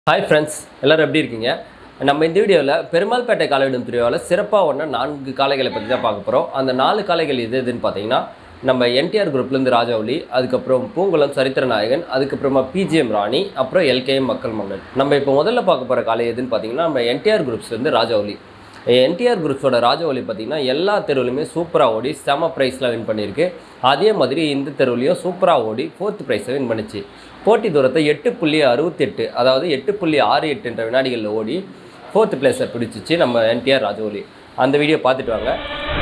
hi friends எல்லாரும் எப்படி இருக்கீங்க நம்ம இந்த வீடியோவில் பெருமாள்பேட்டை காலையிடும் திருவிழாவில் சிறப்பாக ஒன்று நான்கு காளைகளை பற்றி தான் பார்க்க போகிறோம் அந்த நாலு காளைகள் எது எதுன்னு பார்த்தீங்கன்னா நம்ம என்டிஆர் குரூப்லேருந்து ராஜாவளி அதுக்கப்புறம் பூங்குளம் சரித்திர நாயகன் அதுக்கப்புறமா பிஜிஎம் ராணி அப்புறம் எல்கேஎம் மக்கள் மன்னன் நம்ம இப்போ முதல்ல பார்க்க போகிற காளை எதுன்னு பார்த்தீங்கன்னா நம்ம என்டிஆர் குரூப்ஸ்லேருந்து ராஜாவளி என்டிஆர் குரூப்ஸோட ராஜவழி பார்த்தீங்கன்னா எல்லா தெருவுலையுமே சூப்பராக ஓடி செம ப்ரைஸில் வின் பண்ணியிருக்கு அதே மாதிரி இந்த தெருவுலையும் சூப்பராக ஓடி ஃபோர்த் ப்ரைஸை வின் பண்ணிச்சு போட்டி தூரத்தை எட்டு புள்ளி அறுபத்தெட்டு அதாவது எட்டு புள்ளி ஆறு எட்டுன்ற வினாடிகளில் ஓடி ஃபோர்த் பிளேஸை பிடிச்சிச்சு நம்ம என்டிஆர் ராஜவழி அந்த வீடியோ பார்த்துட்டு வாங்க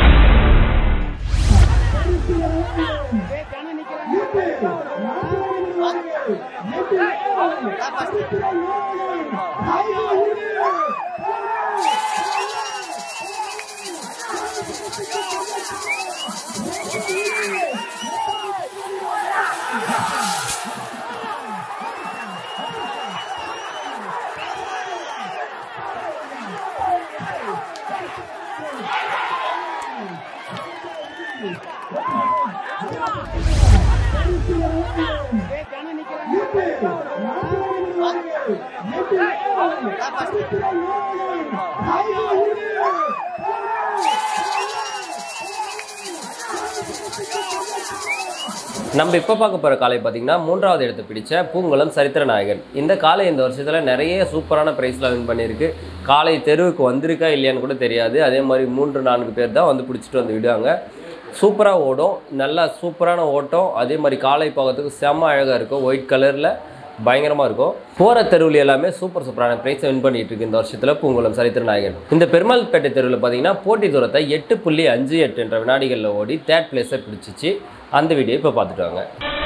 நம்ம இப்போ பார்க்க போகிற காலை பார்த்தீங்கன்னா மூன்றாவது இடத்தை பிடிச்ச பூங்குளம் சரித்திர நாயகன் இந்த காலை இந்த வருஷத்தில் நிறைய சூப்பரான ப்ரைஸில் வின் பண்ணியிருக்கு காலை தெருவுக்கு வந்திருக்கா இல்லையான்னு கூட தெரியாது அதே மாதிரி மூன்று நான்கு பேர் தான் வந்து பிடிச்சிட்டு வந்து விடுவாங்க சூப்பராக ஓடும் நல்லா சூப்பரான ஓட்டம் அதே மாதிரி காலை பார்க்கறதுக்கு செம்ம அழகாக இருக்கும் ஒயிட் கலரில் பயங்கரமாக இருக்கும் போகிற தெருவில் எல்லாமே சூப்பர் சூப்பரான ப்ரைஸை வின் பண்ணிட்டு இருக்கு இந்த வருஷத்தில் பூங்குளம் சரித்திர நாயகன் இந்த பெருமாள்பேட்டை தெருவில் பார்த்தீங்கன்னா போட்டி தூரத்தை எட்டு புள்ளி அஞ்சு எட்டு என்ற வினாடிகளில் ஓடி தேர்ட் பிளேஸை பிடிச்சிச்சு அந்த வீடியோ இப்போ பார்த்துட்டு வாங்க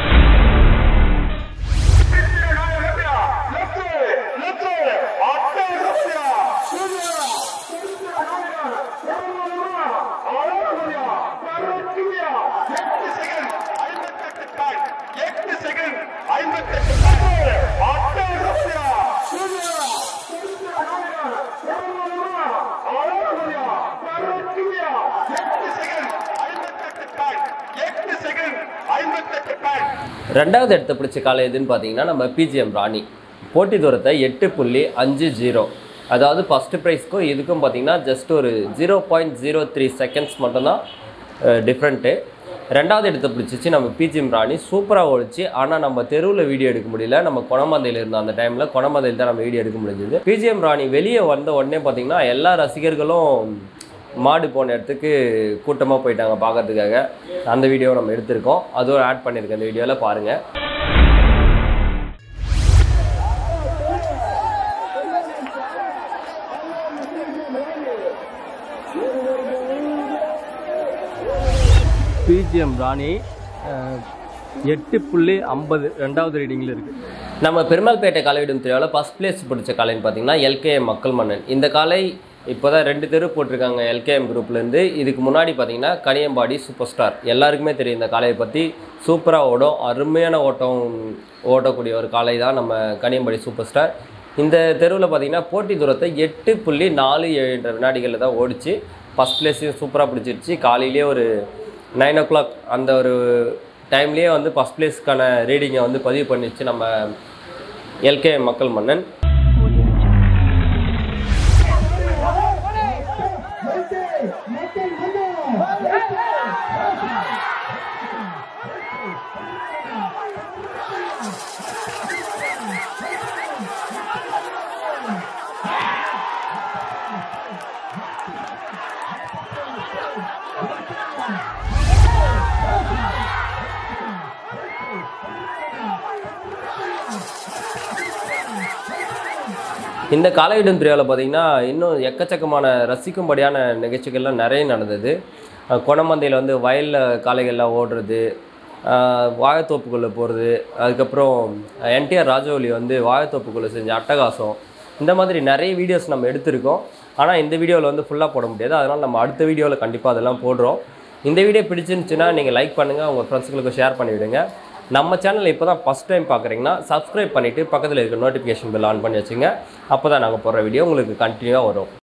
ரெண்டாவது இடத்தை பிடிச்ச காலை எதுன்னு பார்த்தீங்கன்னா நம்ம பிஜிஎம் ராணி போட்டி தூரத்தை எட்டு புள்ளி அஞ்சு ஜீரோ அதாவது ஃபஸ்ட்டு ப்ரைஸ்க்கும் இதுக்கும் பார்த்தீங்கன்னா ஜஸ்ட் ஒரு zero point zero three seconds மட்டும்தான் டிஃப்ரெண்ட்டு ரெண்டாவது இடத்தை பிடிச்சிச்சு நம்ம பிஜிஎம் ராணி சூப்பராக ஓடிச்சு ஆனால் நம்ம தெருவில் வீடியோ எடுக்க முடியல நம்ம கொணமந்தையில் இருந்தோம் அந்த டைமில் கொணமந்தையில் தான் நம்ம வீடியோ எடுக்க முடிஞ்சது பிஜிஎம் ராணி வெளியே வந்த உடனே பார்த்தீங்கன்னா எல்லா ரசிகர்களும் மாடு போன இடத்துக்கு கூட்டமாக போயிட்டாங்க பார்க்கறதுக்காக அந்த வீடியோவை நம்ம எடுத்திருக்கோம் அதுவும் ஆட் பண்ணியிருக்கேன் அந்த வீடியோவில் பாருங்கள் பிஜிஎம் ராணி அஹ், எட்டு புள்ளி ஐம்பது ரெண்டாவது ரீடிங்கில் இருக்குது நம்ம பெருமாள்பேட்டை காலையிடும் திருவிழாவில் ஃபஸ்ட் பிளேஸ் பிடிச்ச காலைன்னு பார்த்தீங்கன்னா எல்கேஎம் மக்கள் மன்னன் இந்த காலை இப்போ தான் ரெண்டு தெரு போட்டிருக்காங்க எல்கேஎம் குரூப்லேருந்து இதுக்கு முன்னாடி பார்த்தீங்கன்னா கனியம்பாடி சூப்பர் ஸ்டார் எல்லாருக்குமே தெரியும் இந்த காலையை பற்றி சூப்பராக ஓடும் அருமையான ஓட்டம் ஓடக்கூடிய ஒரு காலை தான் நம்ம கனியம்பாடி சூப்பர் ஸ்டார் இந்த தெருவில் பார்த்தீங்கன்னா போட்டி தூரத்தை எட்டு புள்ளி நாலு ஏழுன்ற வினாடிகளில் தான் ஓடிச்சு ஃபஸ்ட் பிளேஸையும் சூப்பராக பிடிச்சிருச்சு காலையிலேயே ஒரு நைன் ஓ கிளாக் அந்த ஒரு டைம்லேயே வந்து ஃபஸ்ட் பிளேஸ்க்கான ரீடிங்கை வந்து பதிவு பண்ணிச்சு நம்ம எல்கே மக்கள் மன்னன் இந்த காலையிடும் பிரியாவில் பார்த்தீங்கன்னா இன்னும் எக்கச்சக்கமான ரசிக்கும்படியான நிகழ்ச்சிகள்லாம் நிறைய நடந்தது அஹ் கொணமந்தையில் வந்து வயலில் காளைகள்லாம் ஓடுறது அஹ் வாழைத்தோப்புக்குள்ளே போகிறது அதுக்கப்புறம் என்டிஆர் ராஜவலி வந்து வாழைத்தோப்புக்குள்ளே செஞ்ச அட்டகாசம் இந்த மாதிரி நிறைய வீடியோஸ் நம்ம எடுத்திருக்கோம் ஆனால் இந்த வீடியோவில் வந்து ஃபுல்லாக போட முடியாது அதனால் நம்ம அடுத்த வீடியோவில் கண்டிப்பாக அதெல்லாம் போடுறோம் இந்த வீடியோ பிடிச்சிருந்துச்சுன்னா நீங்கள் லைக் பண்ணுங்கள் உங்கள் ஃப்ரெண்ட்ஸுங்களுக்கு ஷேர் பண்ணிவிடுங்க நம்ம சேனல் இப்போ தான் ஃபஸ்ட் டைம் பார்க்குறீங்கன்னா சப்ஸ்கிரைப் பண்ணிவிட்டு பக்கத்தில் இருக்க நோட்டிஃபிகேஷன் பெல் ஆன் பண்ணி வச்சுங்க அப்போ தான் நாங்கள் போடுற வீடியோ உங்களுக்கு கண்டினியூவாக வரும்